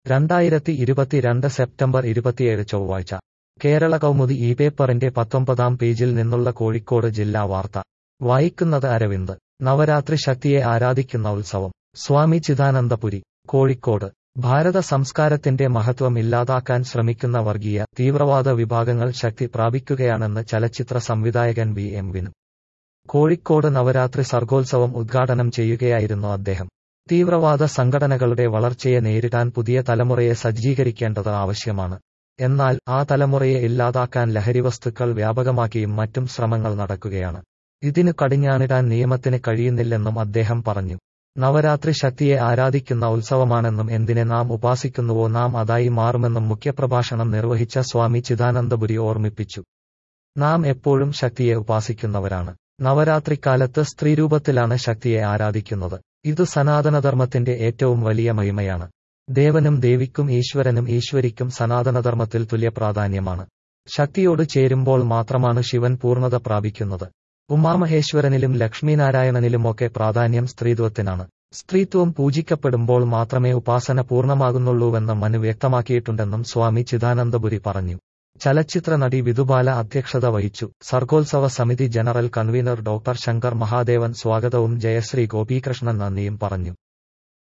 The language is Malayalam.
രണ്ടായിരത്തി ഇരുപത്തിരണ്ട് സെപ്റ്റംബർ ഇരുപത്തിയേഴ് ചൊവ്വാഴ്ച കേരള കൗമുദി ഈ പേപ്പറിന്റെ പത്തൊമ്പതാം പേജിൽ നിന്നുള്ള കോഴിക്കോട് ജില്ലാ വാർത്ത വായിക്കുന്നത് അരവിന്ദ് നവരാത്രി ശക്തിയെ ആരാധിക്കുന്ന ഉത്സവം സ്വാമി ചിദാനന്ദപുരി കോഴിക്കോട് ഭാരത സംസ്കാരത്തിന്റെ മഹത്വം ഇല്ലാതാക്കാൻ ശ്രമിക്കുന്ന വർഗീയ തീവ്രവാദ വിഭാഗങ്ങൾ ശക്തി പ്രാപിക്കുകയാണെന്ന് ചലച്ചിത്ര സംവിധായകൻ ബി എം വിനു കോഴിക്കോട് നവരാത്രി സർഗോത്സവം ഉദ്ഘാടനം ചെയ്യുകയായിരുന്നു അദ്ദേഹം തീവ്രവാദ സംഘടനകളുടെ വളർച്ചയെ നേരിടാൻ പുതിയ തലമുറയെ സജ്ജീകരിക്കേണ്ടത് ആവശ്യമാണ് എന്നാൽ ആ തലമുറയെ ഇല്ലാതാക്കാൻ ലഹരിവസ്തുക്കൾ വ്യാപകമാക്കിയും മറ്റും ശ്രമങ്ങൾ നടക്കുകയാണ് ഇതിനു കടിഞ്ഞാണിടാൻ നിയമത്തിന് കഴിയുന്നില്ലെന്നും അദ്ദേഹം പറഞ്ഞു നവരാത്രി ശക്തിയെ ആരാധിക്കുന്ന ഉത്സവമാണെന്നും എന്തിനെ നാം ഉപാസിക്കുന്നുവോ നാം അതായി മാറുമെന്നും മുഖ്യപ്രഭാഷണം നിർവഹിച്ച സ്വാമി ചിദാനന്ദപുരി ഓർമ്മിപ്പിച്ചു നാം എപ്പോഴും ശക്തിയെ ഉപാസിക്കുന്നവരാണ് നവരാത്രിക്കാലത്ത് സ്ത്രീരൂപത്തിലാണ് ശക്തിയെ ആരാധിക്കുന്നത് ഇത് സനാതനധർമ്മത്തിന്റെ ഏറ്റവും വലിയ മഹിമയാണ് ദേവനും ദേവിക്കും ഈശ്വരനും ഈശ്വരിക്കും സനാതനധർമ്മത്തിൽ തുല്യ പ്രാധാന്യമാണ് ശക്തിയോട് ചേരുമ്പോൾ മാത്രമാണ് ശിവൻ പൂർണ്ണത പ്രാപിക്കുന്നത് ഉമാമഹേശ്വരനിലും ലക്ഷ്മീനാരായണനിലുമൊക്കെ പ്രാധാന്യം സ്ത്രീത്വത്തിനാണ് സ്ത്രീത്വം പൂജിക്കപ്പെടുമ്പോൾ മാത്രമേ ഉപാസന പൂർണ്ണമാകുന്നുള്ളൂവെന്ന് മനു വ്യക്തമാക്കിയിട്ടുണ്ടെന്നും സ്വാമി ചിദാനന്ദപുരി പറഞ്ഞു ചലച്ചിത്ര നടി വിധുബാല അധ്യക്ഷത വഹിച്ചു സർഗോത്സവ സമിതി general convener doctor Shankar Mahadevan സ്വാഗതവും ജയശ്രീ ഗോപീകൃഷ്ണൻ നന്ദിയും പറഞ്ഞു